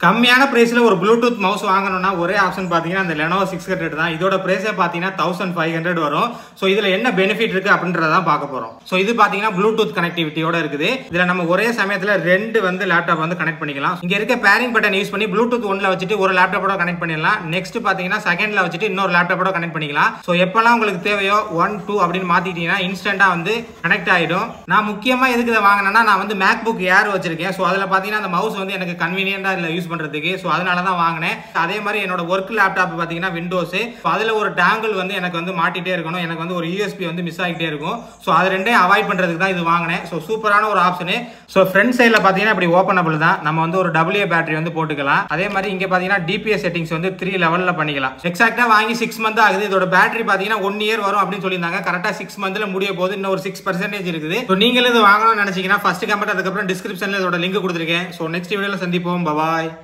கம்மியான பிரைஸ்ல ஒரு ப்ளூடூத் மவுஸ் வாங்கணும்னா ஒரே ஆப்ஷன் பாத்தீங்கன்னா அந்த லெனோவோ சிக்ஸ் ஹண்ட்ரட் தான் இதோட பிரைஸே பாத்தீங்கன்னா தௌசண்ட் ஃபைவ் ஹண்ட்ரட் வரும் ஸோ இதுல என்ன பெனிஃபிட் இருக்கு அப்படின்றதான் பார்க்க போறோம் ஸோ இது பாத்தீங்கன்னா ப்ளூடூத் கனெக்டிவிட்டியோட இருக்குது இதுல நம்ம ஒரே சமயத்துல ரெண்டு வந்து லேப்டாப் வந்து கனெக்ட் பண்ணிக்கலாம் இங்க இருக்க பேரிங் பட்டன் யூஸ் பண்ணி ப்ளூடூத் ஒன்ல வச்சுட்டு ஒரு லேப்டாப்போட கனெக்ட் பண்ணிடலாம் நெக்ஸ்ட் பாத்தீங்கன்னா செகண்ட்ல வச்சுட்டு இன்னொரு லேப்டாப்போட கனெக்ட் பண்ணிக்கலாம் ஸோ எப்பெல்லாம் உங்களுக்கு தேவையோ ஒன் டூ அப்படின்னு மாத்திட்டீங்கன்னா இன்ஸ்டன்டா வந்து கனெக்ட் ஆயிடும் நான் முக்கியமா எதுக்கு இதை வாங்கினேன்னா நான் வந்து மேக் புக் ஏர் வச்சிருக்கேன் ஸோ அதில் பார்த்தீங்கன்னா அந்த மவுஸ் வந்து எனக்கு கன்வீனியன்டா இல்லை யூஸ் பண்றதுக்கு ஸோ அதனால தான் வாங்கினேன் அதே மாதிரி என்னோட ஒர்க் லேப்டாப் பார்த்தீங்கன்னா விண்டோஸ் அதில் ஒரு டேங்கிள் வந்து எனக்கு வந்து மாட்டிட்டே இருக்கணும் எனக்கு வந்து ஒரு யூஎஸ்பி வந்து மிஸ் ஆகிட்டே இருக்கும் ஸோ அது ரெண்டையும் அவாய்ட் பண்றதுக்கு தான் இது வாங்கினேன் ஸோ சூப்பரான ஒரு ஆப்ஷனு ஸோ ஃப்ரண்ட் சைடில் பார்த்தீங்கன்னா இப்படி ஓப்பனபிள் தான் நம்ம வந்து ஒரு டபிள்யூ பேட்டரி வந்து போட்டுக்கலாம் அதே மாதிரி இங்கே பார்த்தீங்கன்னா டிபிஎஸ் செட்டிங்ஸ் வந்து த்ரீ லெவலில் பண்ணிக்கலாம் எக்ஸாக்டாக வாங்கி சிக்ஸ் மந்த் ஆகுது இதோட பேட்டரி பார்த்தீங்கன்னா ஒன் இயர் வரும் அப்படின்னு சொல்லியிருந்தாங்க கரெக்டாக சிக்ஸ் மந்த்ல முடிய போது இன்னும் ஒரு சிக்ஸ் பர்சன்டேஜ் இருக்குது ஸோ நீங்களும் இது வாங்கணும்னு நினைச்சீங்கன்னா ஃபர்ஸ்ட் கமெண்ட் அதுக்கப்புறம் டிஸ்கிரிப்ஷனில் இதோட லிங்க் கொடுத்துருக்கேன் ஸோ நெக்ஸ்ட் வீடியோவில் சந்திப்போம் பபாய்